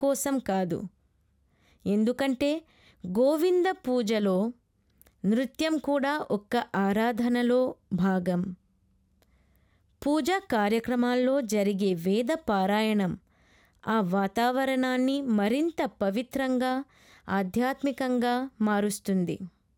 కోసం కాదు ఎందుకంటే గోవింద పూజలో నృత్యం కూడా ఒక ఆరాధనలో భాగం పూజా కార్యక్రమాల్లో జరిగే వేద పారాయణం ఆ వాతావరణాన్ని మరింత పవిత్రంగా ఆధ్యాత్మికంగా మారుస్తుంది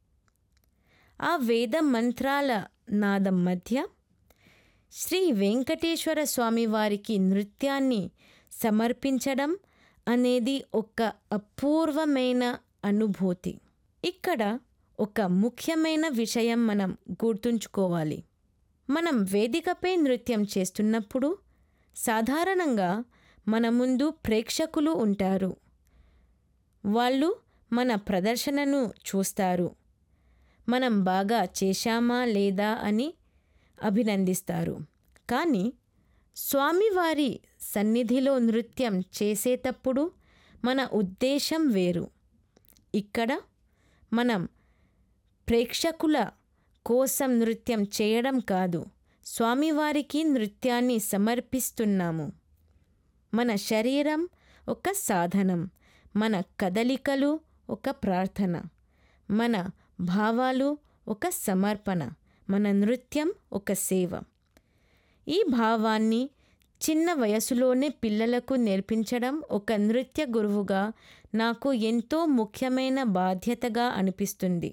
ఆ వేద మంత్రాల నాదం మధ్య శ్రీ వెంకటేశ్వర స్వామి వారికి నృత్యాన్ని సమర్పించడం అనేది ఒక అపూర్వమైన అనుభూతి ఇక్కడ ఒక ముఖ్యమైన విషయం మనం గుర్తుంచుకోవాలి మనం వేదికపై నృత్యం చేస్తున్నప్పుడు సాధారణంగా మన ముందు ప్రేక్షకులు ఉంటారు వాళ్ళు మన ప్రదర్శనను చూస్తారు మనం బాగా చేశామా లేదా అని అభినందిస్తారు కానీ స్వామివారి సన్నిధిలో నృత్యం చేసేటప్పుడు మన ఉద్దేశం వేరు ఇక్కడ మనం ప్రేక్షకుల కోసం నృత్యం చేయడం కాదు స్వామివారికి నృత్యాన్ని సమర్పిస్తున్నాము మన శరీరం ఒక సాధనం మన కదలికలు ఒక ప్రార్థన మన భావాలు ఒక సమర్పణ మన నృత్యం ఒక సేవ ఈ భావాన్ని చిన్న వయసులోనే పిల్లలకు నేర్పించడం ఒక నృత్య గురువుగా నాకు ఎంతో ముఖ్యమైన బాధ్యతగా అనిపిస్తుంది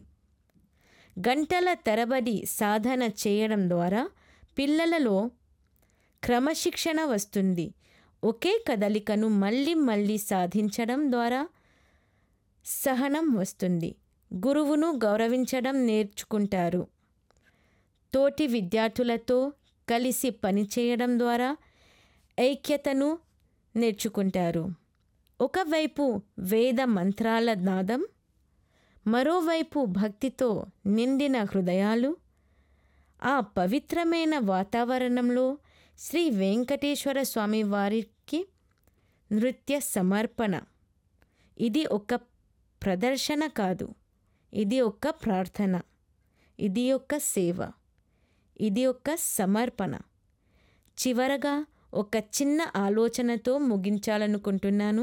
గంటల తరబడి సాధన చేయడం ద్వారా పిల్లలలో క్రమశిక్షణ వస్తుంది ఒకే కదలికను మళ్ళీ మళ్ళీ సాధించడం ద్వారా సహనం వస్తుంది గురువును గౌరవించడం నేర్చుకుంటారు తోటి విద్యార్థులతో కలిసి పనిచేయడం ద్వారా ఐక్యతను నేర్చుకుంటారు ఒకవైపు వేద మంత్రాల నాదం మరోవైపు భక్తితో నిండిన హృదయాలు ఆ పవిత్రమైన వాతావరణంలో శ్రీ వెంకటేశ్వర స్వామి వారికి నృత్య సమర్పణ ఇది ఒక ప్రదర్శన కాదు ఇది ఒక ప్రార్థన ఇది ఒక సేవ ఇది ఒక సమర్పణ చివరగా ఒక చిన్న ఆలోచనతో ముగించాలనుకుంటున్నాను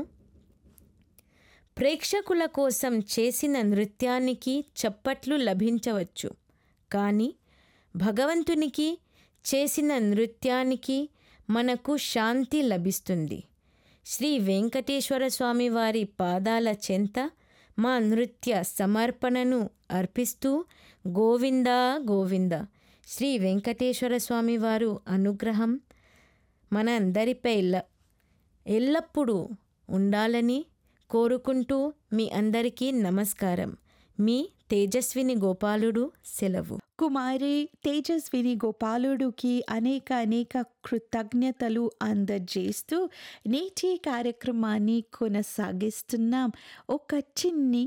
ప్రేక్షకుల కోసం చేసిన నృత్యానికి చప్పట్లు లభించవచ్చు కానీ భగవంతునికి చేసిన నృత్యానికి మనకు శాంతి లభిస్తుంది శ్రీ వెంకటేశ్వర స్వామి వారి పాదాల చెంత మా నృత్య సమర్పణను అర్పిస్తూ గోవింద గోవింద శ్రీ వెంకటేశ్వర స్వామి వారు అనుగ్రహం మన అందరిపై ఎల్లప్పుడూ ఉండాలని కోరుకుంటూ మీ అందరికీ నమస్కారం మీ తేజస్విని గోపాలుడు సెలవు కుమారి తేజస్విని గోపాలుడికి అనేక అనేక కృతజ్ఞతలు అందజేస్తూ నేటి కార్యక్రమాన్ని కొనసాగిస్తున్నాం ఒక చిన్ని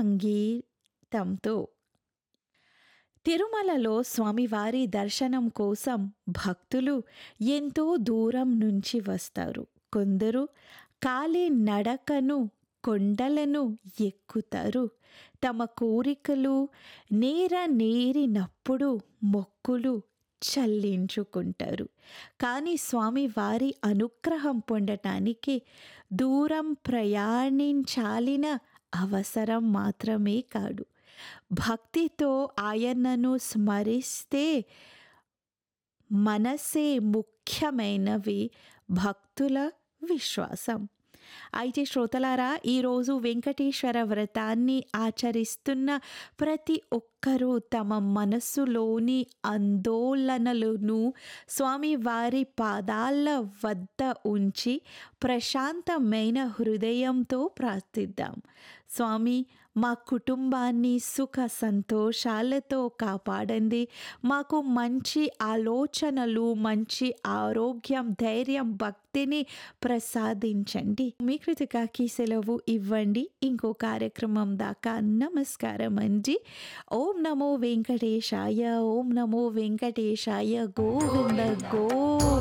సంగీతంతో తిరుమలలో స్వామివారి దర్శనం కోసం భక్తులు ఎంతో దూరం నుంచి వస్తారు కొందరు కాలి నడకను కొండలను ఎక్కుతారు తమ కోరికలు నేర నేరినప్పుడు మొక్కులు చల్లించుకుంటారు కానీ స్వామి వారి అనుగ్రహం పొందటానికి దూరం ప్రయాణించాలిన అవసరం మాత్రమే కాదు భక్తితో ఆయనను స్మరిస్తే మనసే ముఖ్యమైనవి భక్తుల విశ్వాసం అయితే శ్రోతలారా ఈరోజు వెంకటేశ్వర వ్రతాన్ని ఆచరిస్తున్న ప్రతి ఒక్కరూ తమ మనస్సులోని ఆందోళనలను స్వామివారి పాదాల వద్ద ఉంచి ప్రశాంతమైన హృదయంతో ప్రార్థిద్దాం స్వామి మా కుటుంబాన్ని సుఖ సంతోషాలతో కాపాడండి మాకు మంచి ఆలోచనలు మంచి ఆరోగ్యం ధైర్యం భక్తిని ప్రసాదించండి మీ కృతికాకి సెలవు ఇవ్వండి ఇంకో కార్యక్రమం దాకా నమస్కారం అండి ఓం నమో వెంకటేశాయ ఓం నమో వెంకటేశాయ గోవింద గో